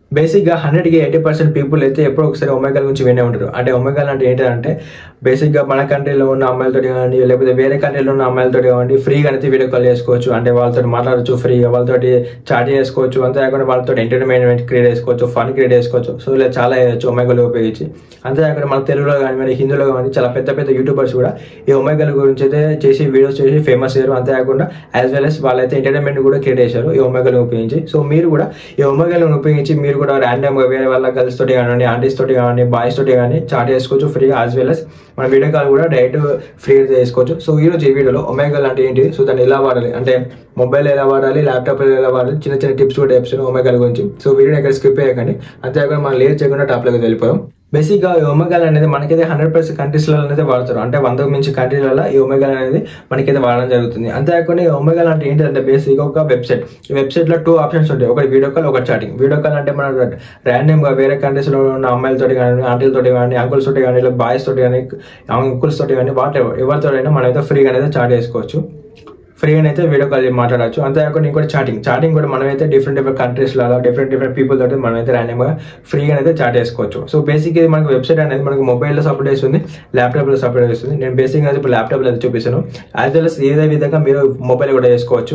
బేసిక్గా హండ్రెడ్కి eighty percent people అయితే ఎప్పుడో ఒకసారి ఒమేగాల గురించి వినే ఉంటారు అంటే ఒమేగాల్ అంటే ఏంటంటే బేసిక్గా మన కంట్రీలో ఉన్న అమ్మాయిలతో కానివ్వండి లేకపోతే వేరే కంట్రీలో ఉన్న అమ్మాయిలతో కానివ్వండి ఫ్రీగా అయితే వీడియో కాల్ చేసుకోవచ్చు అంటే వాళ్ళతో మాట్లాడచ్చు ఫ్రీగా వాళ్ళతోటి చాట్ చేసుకోవచ్చు అంతేకాకుండా వాళ్ళతో ఎంటర్టైన్మెంట్ క్రియేట్ చేసుకోవచ్చు ఫన్ క్రియేట్ చేసుకోవచ్చు సో ఇలా చాలా చేయొచ్చు ఒమేగాల్ ఉపయోగించి అంతేకాకుండా మన తెలుగులో కానీ మరి హిందీలో కానీ చాలా పెద్ద పెద్ద యూట్యూబర్స్ కూడా ఈ ఒమేగాల్ గురించి అయితే చేసి వీడియోస్ చేసి ఫేమస్ అయ్యారు అంతేకాకుండా యాజ్ వెల్ as వాళ్ళైతే ఎంటర్టైన్మెంట్ కూడా క్రియేట్ చేశారు ఈ ఒమేగాల్ ఉపయోగించి సో మీరు కూడా ఈ ఒమేగాల్ ఉపయోగించి మీరు కూడా ర్యాండమ్ గా వేరే వాళ్ళ గర్ల్స్ తోటి కానివ్వండి ఆంటీస్ తోటి కానివ్వండి బాయ్స్ తోటి కానీ చాట్ చేసుకోవచ్చు ఫ్రీగా యాజ్ వెల్ as మన వీడియో కాల్ కూడా డైరెక్ట్ ఫ్రీగా చేసుకోవచ్చు సో ఈ రోజు ఈ వీడియోలో ఒమేగాల్ అంటే ఏంటి సో దాన్ని ఎలా వాడాలి అంటే మొబైల్ ఎలా వాడాలి ల్యాప్టాప్ ఎలా వాడాలి చిన్న చిన్న టిప్స్ కూడా చెప్తాను ఒమేగాల్ గురించి సో వీడియో ఇక్కడ స్కిప్ చేయకండి అంతేకాకుండా మనం లేట్ చేయకుండా టాప్లోకి వెళ్ళిపోదాం బేసిక్ గా ఈ ఒమేగాల్ అనేది మనకైతే హండ్రెడ్ పర్సెంట్ కంట్రీస్లలో అయితే వాడతారు అంటే వందకు మించి కంట్రీలలో ఈ ఒమేగాల్ అనేది మనకైతే వాడడం జరుగుతుంది అంతేకాకుండా ఈ ఒమేగాల్ అంటే ఏంటంటే బేసిక్ గా ఒక వెబ్సైట్ ఈ వెబ్సైట్ లో టూ ఆప్షన్స్ ఉంటాయి ఒకటి వీడియో కాల్ ఒకటి చాటింగ్ వీడియో కాల్ అంటే మనం ర్యాండమ్ గా వేరే కంట్రీస్ లో ఉన్న అమ్మాయిలతో కానీ ఆంటీలతో కానీ అంకుల్స్ తోటి కానీ ఇలా బాయ్స్ తోటి కానీ అంకుల్స్ తోటి కానీ వాట్ ఎవరితో అయినా మనం అయితే ఫ్రీగా అనేది చాట్ చేసుకోవచ్చు ఫ్రీగా అయితే వీడియో కాల్ మాట్లాడచ్చు అంతేకాకుండా ఇంకోటి చాటింగ్ చాటింగ్ కూడా మనమైతే డిఫరెంట్ డిఫరెంట్ కంట్రీస్ లో డిఫరెంట్ డిఫరెంట్ పీపుల్ తోటి మనమైతే ర్యాండమ్ గా ఫ్రీగా అయితే చాట్ చేసుకోవచ్చు సో బేసిక్ ఇది మనకు వెబ్సైట్ అనేది మనకు మొబైల్ లో సపోర్ట్ చేస్తుంది ల్యాప్టాప్ లో సపోర్ట్ చేస్తుంది నేను బేసిక్ అయితే ఇప్పుడు ల్యాప్టాప్ లో అయితే చూపిస్తాను యాజ్ వెల్ ఏదే విధంగా మీరు మొబైల్ కూడా చేసుకోవచ్చు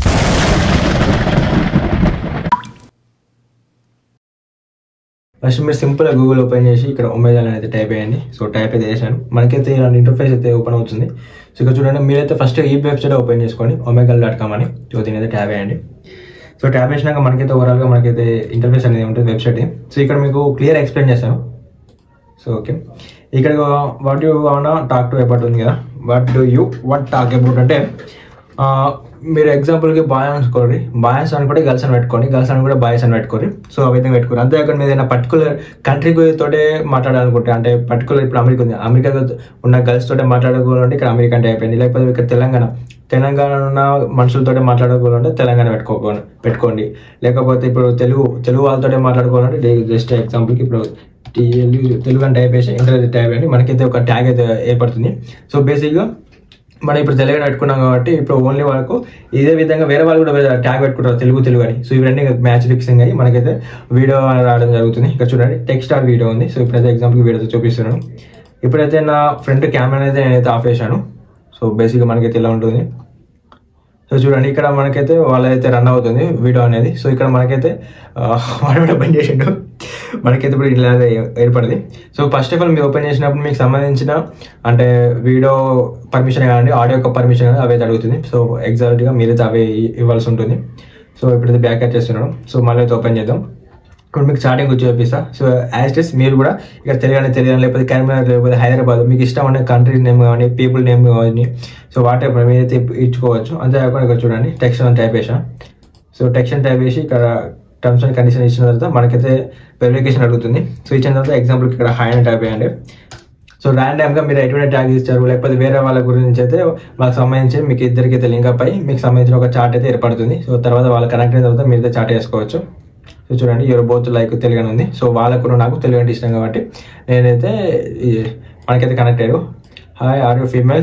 ఫస్ట్ మీరు సింపుల్ గా గూగుల్ ఓపెన్ చేసి ఇక్కడ ఒమేగాల్ అనేది టైప్ చేయండి సో టైప్ అయితే చేశాను మనకైతే ఇలాంటి ఇంటర్ఫేస్ అయితే ఓపెన్ అవుతుంది సో ఇక్కడ చూడండి మీరైతే ఫస్ట్ ఈ వెబ్సైట్ ఓపెన్ చేసుకోండి ఒమేగాల్ డాట్ కామ్ అని సో దీని అయితే ట్యాబ్ చేయండి సో ట్యాబ్ చేసినాక మనకైతే ఓవరాల్ గా మనకైతే ఇంటర్ఫేస్ అనేది ఉంటుంది వెబ్సైట్ సో ఇక్కడ మీకు క్లియర్ ఎక్స్ప్లెయిన్ చేస్తాను సో ఓకే ఇక్కడ what you want talk to about ఉంది కదా what do you what talk about అంటే ఆ, మీరు ఎగ్జాంపుల్కి బాయ్ అనుకోండి బాయ్స్ అనుకుంటే గర్ల్స్ అని పెట్టుకోండి గర్ల్స్ అని కూడా బాయ్స్ అని పెట్టుకోండి సో ఆ విధంగా పెట్టుకోండి అంతేకాకుండా మీరు ఏదైనా పర్టికులర్ కంట్రీ తోటే మాట్లాడాలనుకుంటే అంటే పర్టికులర్ ఇప్పుడు అమెరికా ఉంది అమెరికా ఉన్న గర్ల్స్ తోటే మాట్లాడుకోవాలంటే ఇక్కడ అమెరికా అంటే అయిపోయింది లేకపోతే ఇక్కడ తెలంగాణ తెలంగాణ ఉన్న మనుషులతోటే మాట్లాడుకోవాలంటే తెలంగాణ పెట్టుకోకండి పెట్టుకోండి లేకపోతే ఇప్పుడు తెలుగు తెలుగు వాళ్ళతోటే మాట్లాడుకోవాలంటే జస్ట్ ఎగ్జాంపుల్కి ఇప్పుడు తెలుగు తెలుగు అని టైప్ చేసి ఇంటర్ టైప్ చేయండి మనకైతే ఒక ట్యాగ్ అయితే ఏర్పడుతుంది సో బేసిక్గా మనం ఇప్పుడు తెలుగు పెట్టుకున్నాం కాబట్టి ఇప్పుడు ఓన్లీ వాళ్ళకు ఇదే విధంగా వేరే వాళ్ళు కూడా ట్యాగ్ పెట్టుకుంటారు తెలుగు తెలుగు అని సో ఇవన్నీ మ్యాచ్ ఫిక్సింగ్ అయ్యి మనకైతే వీడియో రావడం జరుగుతుంది ఇక్కడ చూడండి టెక్స్ట్ ఆర్ వీడియో ఉంది సో ఇప్పుడైతే ఎగ్జాంపుల్ వీడియోతో చూపిస్తున్నాను ఇప్పుడైతే నా ఫ్రంట్ కెమెరా అయితే నేనైతే ఆఫ్ చేశాను సో బేసిక్గా మనకైతే ఇలా ఉంటుంది సో చూడండి ఇక్కడ మనకైతే వాళ్ళైతే రన్ అవుతుంది వీడియో అనేది సో ఇక్కడ మనకైతే ఆ, వాడు కూడా బంద్ చేసిండు మనకైతే ఇప్పుడు ఇలా ఏర్పడింది సో ఫస్ట్ ఆఫ్ ఆల్ మీరు ఓపెన్ చేసినప్పుడు మీకు సంబంధించిన అంటే వీడియో పర్మిషన్ కానీ ఆడియో యొక్క పర్మిషన్ కానీ అవైతే అడుగుతుంది సో ఎగ్జాక్ట్గా మీరైతే అవే ఇవ్వాల్సి ఉంటుంది సో ఇప్పుడైతే బ్యాక్ యాడ్ చేస్తున్నాను సో మళ్ళీ అయితే ఓపెన్ చేద్దాం ఇప్పుడు మీకు స్టార్టింగ్ వచ్చి చూపిస్తా సో యాజ్ ఇట్ మీరు కూడా ఇక్కడ తెలియని తెలియని లేకపోతే కరీంనగర్ లేకపోతే హైదరాబాద్ మీకు ఇష్టం ఉండే కంట్రీ నేమ్ కానీ పీపుల్ నేమ్ కానీ సో వాటి మీరైతే ఇచ్చుకోవచ్చు అంతేకాకుండా ఇక్కడ చూడండి టెక్స్ట్ అని టైప్ చేసాం సో టెక్స్ట్ అని టైప్ చేసి ఇక్కడ టర్మ్స్ అండ్ కండిషన్ ఇచ్చిన తర్వాత మనకైతే వెరిఫికేషన్ అడుగుతుంది సో ఇచ్చిన తర్వాత ఎగ్జాంపుల్ ఇక్కడ హై అని టైప్ చేయండి సో ర్యాండమ్ గా మీరు ఎటువంటి ట్యాగ్ ఇచ్చారు లేకపోతే వేరే వాళ్ళ గురించి అయితే వాళ్ళకి సంబంధించి మీకు ఇద్దరికి అయితే లింక్ అప్ అయ్యి మీకు సంబంధించిన ఒక చార్ట్ అయితే ఏర్పడుతుంది సో తర్వాత వాళ్ళు కనెక్ట్ అయిన తర్వాత మీరైతే చార్ట్ చేసుకోవచ్చు సో చూడండి ఎవరు బోత్ లైక్ తెలుగు అని ఉంది సో వాళ్ళకు నాకు తెలుగు అంటే ఇష్టం కాబట్టి నేనైతే ఈ- మనకైతే కనెక్ట్ అయ్యారు hi are you female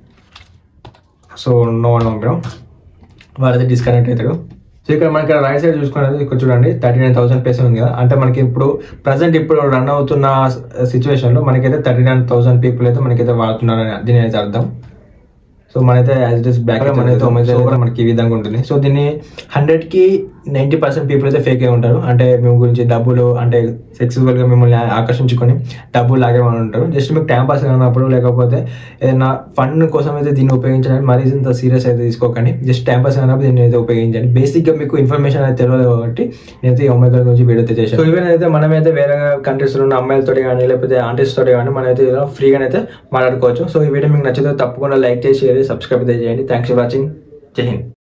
so no అని పంపాం వాళ్ళైతే డిస్కనెక్ట్ అవుతాడు సో ఇక్కడ మనకి రైట్ సైడ్ చూసుకున్నది ఇక్కడ చూడండి థర్టీ నైన్ థౌసండ్ ప్లేస్ ఉంది కదా అంటే మనకి ఇప్పుడు ప్రజెంట్ ఇప్పుడు రన్ అవుతున్న సిచ్యువేషన్ లో మనకైతే థర్టీ నైన్ థౌసండ్ పీపుల్ అయితే మనకైతే వాడుతున్నారని దీని అయితే అర్థం సో మనైతే యాజ్ ఇట్ ఇస్ బ్యాక్ మనైతే ఒమేజాన్ కూడా మనకి ఈ విధంగా ఉంటుంది సో దీన్ని హండ్రెడ్ కి నైన్టీ పర్సెంట్ పీపుల్ అయితే ఫేక్ అయి ఉంటారు అంటే మేము గురించి డబ్బులు అంటే సక్సెస్ఫుల్ గా మిమ్మల్ని ఆకర్షించుకొని డబ్బులు లాగేమని ఉంటారు జస్ట్ మీకు టైం పాస్ కానప్పుడు లేకపోతే ఏదైనా ఫండ్ కోసం అయితే దీన్ని ఉపయోగించడానికి మరీ ఇంత సీరియస్ అయితే తీసుకోకండి జస్ట్ టైం పాస్ కానప్పుడు దీన్ని అయితే ఉపయోగించండి బేసిక్ గా మీకు ఇన్ఫర్మేషన్ అయితే తెలియదు కాబట్టి నేనైతే ఒమేగా గురించి వీడియో అయితే చేశాను సో ఈవెన్ అయితే మనమైతే వేరే కంట్రీస్ లో ఉన్న అమ్మాయిలతో కానీ లేకపోతే ఆంటీస్ తోటి కానీ మనమైతే ఇలా ఫ్రీగా అయితే మాట్లాడుకోవచ్చు సో ఈ వీడియో మీకు నచ్చితే తప్పకుండా లైక్ చేసి షేర్ చేసి సబ్స్క్రైబ్ అయితే చేయండి థ్యాంక్స్ ఫర్ వాచింగ్ జై హింద్